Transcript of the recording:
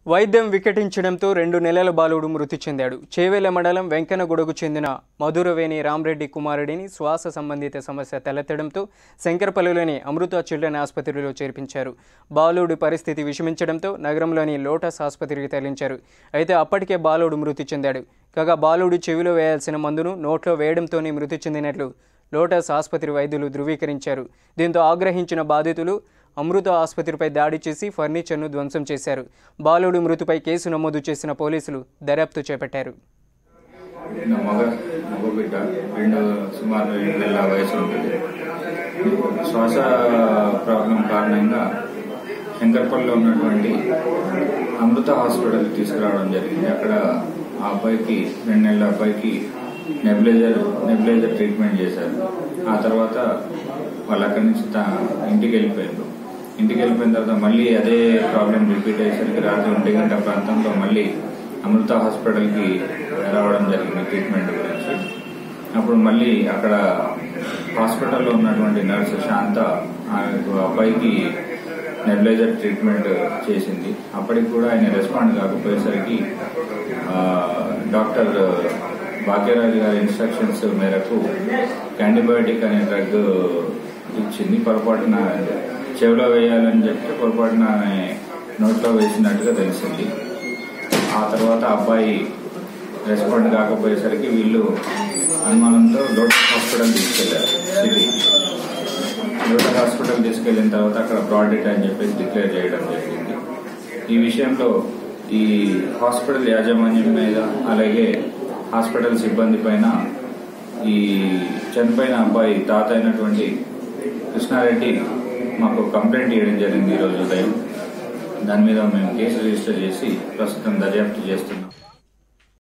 వైద్యం వికటించడంతో రెండు నెలల బాలుడు మృతి చెందాడు చేవేల మండలం వెంకనగూడకు చెందిన మధురవేణి రామ్రెడ్డి కుమారుడిని శ్వాస సంబంధిత సమస్య తలెత్తడంతో శంకరపల్లిలోని అమృత చిల్డ్రన్ ఆసుపత్రిలో చేర్పించారు బాలుడి పరిస్థితి విషమించడంతో నగరంలోని లోటస్ ఆసుపత్రికి తరలించారు అయితే అప్పటికే బాలుడు మృతి చెందాడు కాగా బాలుడు చెవిలో వేయాల్సిన మందును నోట్లో వేయడంతోనే మృతి చెందినట్లు లోటస్ ఆసుపత్రి వైద్యులు ధృవీకరించారు దీంతో ఆగ్రహించిన బాధితులు అమృత ఆసుపత్రిపై దాడి చేసి ఫర్నిచర్ను ధ్వంసం చేశారు బాలుడు మృతిపై కేసు నమోదు చేసిన పోలీసులు దర్యాప్తు చేపట్టారు నా మగ మగ బిడ్డ రెండు సుమారు రెండు నెలల వయసు ఉంటుంది శ్వాస ప్రాబ్లం కారణంగా శంకర్పల్లిలో ఉన్నటువంటి అమృత హాస్పిటల్కి తీసుకురావడం జరిగింది అక్కడ ఆ అబ్బాయికి రెండు నెలల అబ్బాయికి నెబులైజర్ నెబులైజర్ ట్రీట్మెంట్ చేశారు ఆ తర్వాత వాళ్ళు అక్కడి నుంచి తా ఇంటికి వెళ్ళిపోయారు ఇంటికి వెళ్ళిపోయిన తర్వాత మళ్ళీ అదే ప్రాబ్లం రిపీట్ అయ్యేసరికి రాత్రి ఒంటి గంట ప్రాంతంలో మళ్ళీ అమృత హాస్పిటల్కి రావడం జరిగింది ట్రీట్మెంట్ గురించి అప్పుడు మళ్ళీ అక్కడ హాస్పిటల్లో ఉన్నటువంటి నర్సు శాంత ఆ అబ్బాయికి నెబులైజర్ ట్రీట్మెంట్ చేసింది అప్పటికి కూడా ఆయన రెస్పాండ్ కాకపోయేసరికి ఆ, డాక్టర్ భాగ్యరాజు గారి ఇన్స్ట్రక్షన్స్ మేరకు యాంటీబయాటిక్ అనే డ్రగ్ ఇచ్చింది పొరపాటున చెవిలో వేయాలని చెప్తే పొరపాటున ఆమె నోట్లో వేసినట్టుగా తెలిసింది ఆ తర్వాత అబ్బాయి రెస్పాండ్ కాకపోయేసరికి వీళ్ళు అనుమానంతో లోటస్ హాస్పిటల్ తీసుకెళ్లారు సిటీ లోటస్ హాస్పిటల్ తీసుకెళ్లిన తర్వాత అక్కడ బ్రాడ్ డెట్ అని చెప్పేసి డిక్లేర్ చేయడం జరిగింది ఈ విషయంలో ఈ హాస్పిటల్ యాజమాన్యం మీద అలాగే హాస్పిటల్ సిబ్బంది పైన ఈ చనిపోయిన అబ్బాయి తాత అయినటువంటి కృష్ణారెడ్డి మాకు కంప్లైంట్ ఇవ్వడం జరిగింది ఈరోజు ఉదయం దాని మీద మేము కేసు రిజిస్టర్ చేసి ప్రస్తుతం దర్యాప్తు చేస్తున్నాం